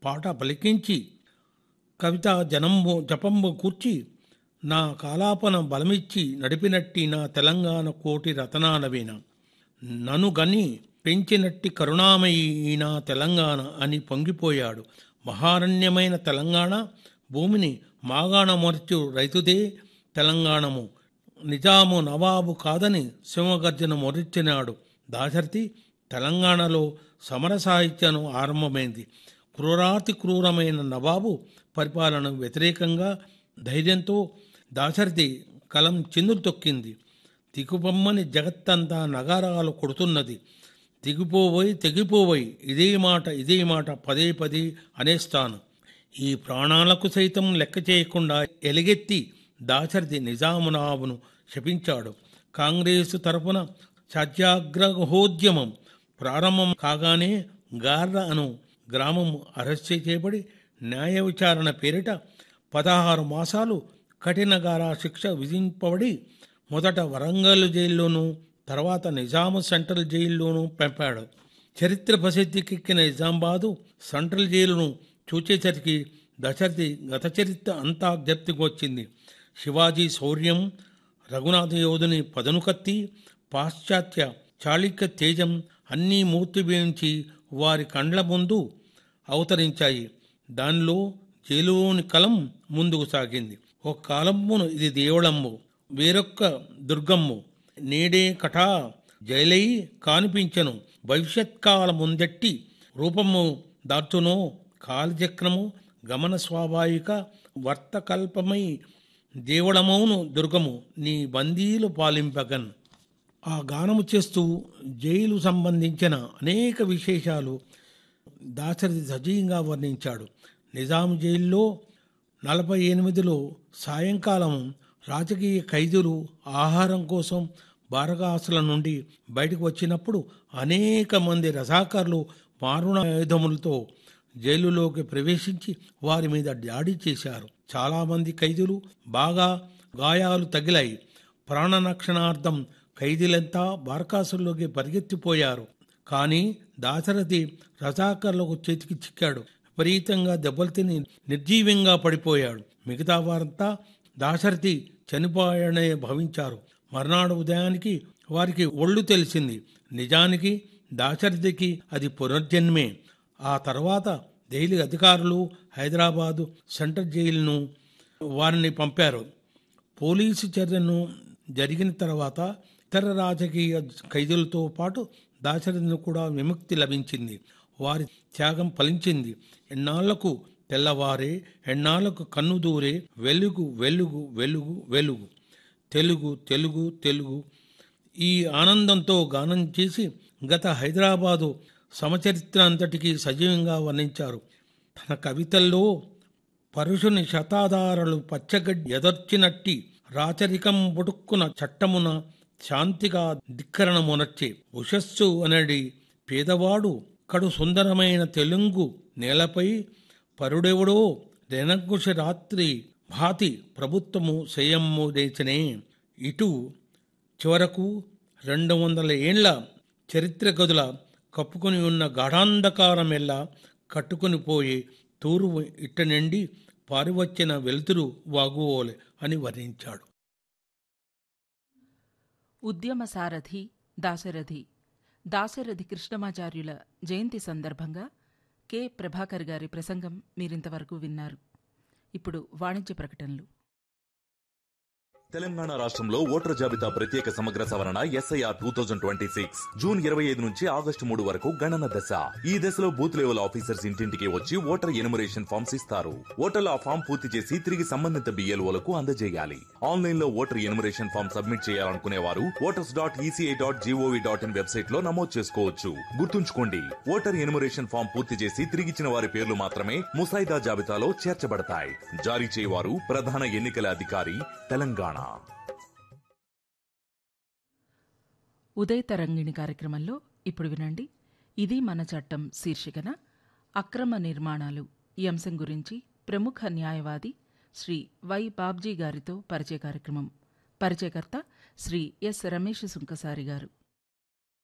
పాట పలికించి కవిత జనంబు జపంబు కూర్చి నా కాలాపన బలమిచ్చి నడిపినట్టి నా తెలంగాణ కోటి రతనాలవేన నను గని పెంచినట్టి కరుణామయి ఈ నా తెలంగాణ అని పొంగిపోయాడు మహారణ్యమైన తెలంగాణ భూమిని మాగాణమర్చు రైతుదే తెలంగాణము నిజాము నవాబు కాదని సింహగర్జన మొరిచినాడు దాశరథి తెలంగాణలో సమర సాహిత్యం ఆరంభమైంది క్రూరాతి క్రూరమైన నవాబు పరిపాలన వ్యతిరేకంగా ధైర్యంతో దాశరథి కలం చిందులు తొక్కింది దిగుపమ్మని జగత్తంతా నగారాలు కొడుతున్నది దిగిపోబోయి తెగిపోబోయి ఇదే మాట ఇదే మాట పదే పదే అనేస్తాను ఈ ప్రాణాలకు సైతం లెక్క చేయకుండా ఎలుగెత్తి దాశరథి నిజామునాబును శపించాడు కాంగ్రెసు తరపున సత్యాగ్రహోద్యమం ప్రారంభం కాగానే గార్ర అను గ్రామం అరెస్ట్ చేయబడి న్యాయ విచారణ పేరిట పదహారు మాసాలు కఠినగారా శిక్ష విధింపబడి మొదట వరంగల్ జైల్లోనూ తర్వాత నిజాము సెంట్రల్ జైల్లోనూ పంపాడు చరిత్ర ప్రసిద్ధికెక్కిన నిజామాబాదు సెంట్రల్ జైలును చూచేసరికి దశరథి గత చరిత్ర అంతా జ్ఞప్తికి వచ్చింది శివాజీ శౌర్యం రఘునాథ యోధుని పదను కత్తి పాశ్చాత్య చాళుక్య తేజం అన్నీ మూర్తివేయించి వారి కండ్ల ముందు అవతరించాయి దానిలో జైలులోని కలం ముందుకు సాగింది ఒక కాలమ్మును ఇది దేవుళమ్ము వేరొక్క దుర్గమ్ము నేడే కటా జైలై కానిపించను భవిష్యత్కాలముందెట్టి రూపము దార్చునో కాలచక్రము గమన స్వాభావిక వర్తకల్పమై దేవుడమౌను దుర్గము నీ బందీలు పాలింపగన్ ఆ గానము చేస్తూ జైలు సంబంధించిన అనేక విశేషాలు దాశరథి సజీవంగా వర్ణించాడు నిజాం జైల్లో నలభై ఎనిమిదిలో సాయంకాలం రాజకీయ ఖైదీలు ఆహారం కోసం బారగాసుల నుండి బయటకు వచ్చినప్పుడు అనేక మంది రజాకారులు మారణాయుధములతో జైలులోకి ప్రవేశించి వారి మీద దాడి చేశారు చాలామంది ఖైదీలు బాగా గాయాలు తగిలాయి ప్రాణరక్షణార్థం ఖైదీలంతా బారకాసుల్లోకి పరిగెత్తిపోయారు కానీ దాశరథి రజాకర్లకు చేతికి చిక్కాడు విపరీతంగా దెబ్బలు తిని నిర్జీవంగా పడిపోయాడు మిగతా వారంతా దాశరథి చనిపోయాడనే భావించారు మర్నాడు ఉదయానికి వారికి ఒళ్ళు తెలిసింది నిజానికి దాశరథికి అది పునర్జన్మే ఆ తర్వాత ఢిల్లీ అధికారులు హైదరాబాదు సెంట్రల్ జైలును వారిని పంపారు పోలీసు చర్యను జరిగిన తర్వాత ఇతర రాజకీయ ఖైదీలతో పాటు దాశరథిని కూడా విముక్తి లభించింది వారి త్యాగం ఫలించింది ఎన్నాళ్లకు తెల్లవారే ఎన్నాళ్లకు కన్ను దూరే వెలుగు వెలుగు వెలుగు వెలుగు తెలుగు తెలుగు తెలుగు ఈ ఆనందంతో గానం చేసి గత హైదరాబాదు సమచరిత్ర అంతటికీ సజీవంగా వర్ణించారు తన కవితల్లో పరుషుని శతాధారలు పచ్చగడ్డి ఎదర్చినట్టి రాచరికం బుడుక్కున చట్టమున శాంతిగా ధిక్కరణమునర్చే ఉషస్సు అనడి పేదవాడు కడు సుందరమైన తెలుగు నేలపై పరుడెవడో రెనకుశ రాత్రి భాతి ప్రభుత్వము సేయమ్ము దేశనే ఇటు చివరకు రెండు వందల ఏండ్ల చరిత్ర గదుల కప్పుకొని ఉన్న గాఢాంధకారమెల్లా కట్టుకుని పోయి తూరు ఇట్ట నిండి పారివచ్చిన వెలుతురు వాగువోలే అని వర్ణించాడు ఉద్యమ సారథి దాశరథి దాశరథి కృష్ణమాచార్యుల జయంతి సందర్భంగా కె ప్రభాకర్ గారి ప్రసంగం మీరింతవరకు విన్నారు ఇప్పుడు వాణిజ్య ప్రకటనలు తెలంగాణ రాష్ట్రంలో ఓటర్ జాబితా ప్రత్యేక సమగ్ర సవరణ SIR two thousand twenty six June ఇరవై ఐదు నుంచి ఆగస్టు మూడు వరకు గణన దశ ఈ దశలో బూత్ లెవెల్ ఆఫీసర్స్ ఇంటింటికి వచ్చి ఓటర్ ఎనుమరేషన్ ఫామ్స్ ఇస్తారు ఓటర్లు ఆ ఫామ్ పూర్తి చేసి తిరిగి సంబంధిత బిఎల్ఓలకు అందజేయాలి ఆన్లైన్ లో ఓటర్ ఎనుమరేషన్ ఫామ్ సబ్మిట్ చేయాలనుకునే వారు voters dot ECI dot G O V dot in website లో నమోదు చేసుకోవచ్చు గుర్తుంచుకోండి ఓటర్ ఎనుమరేషన్ ఫామ్ పూర్తి చేసి తిరిగిచ్చిన వారి పేర్లు మాత్రమే ముసాయిదా జాబితాలో చేర్చబడతాయి జారీ చేయవారు ప్రధాన ఎన్నికల అధికారి తెలంగాణ ఉదయ తరంగిణి కార్యక్రమంలో ఇప్పుడు వినండి ఇది మన చట్టం శీర్షికన అక్రమ నిర్మాణాలు ఈ అంశం గురించి ప్రముఖ న్యాయవాది శ్రీ వై బాబ్జీ గారితో పరిచయ కార్యక్రమం పరిచయకర్త శ్రీ ఎస్ రమేష్ సుంకసారి గారు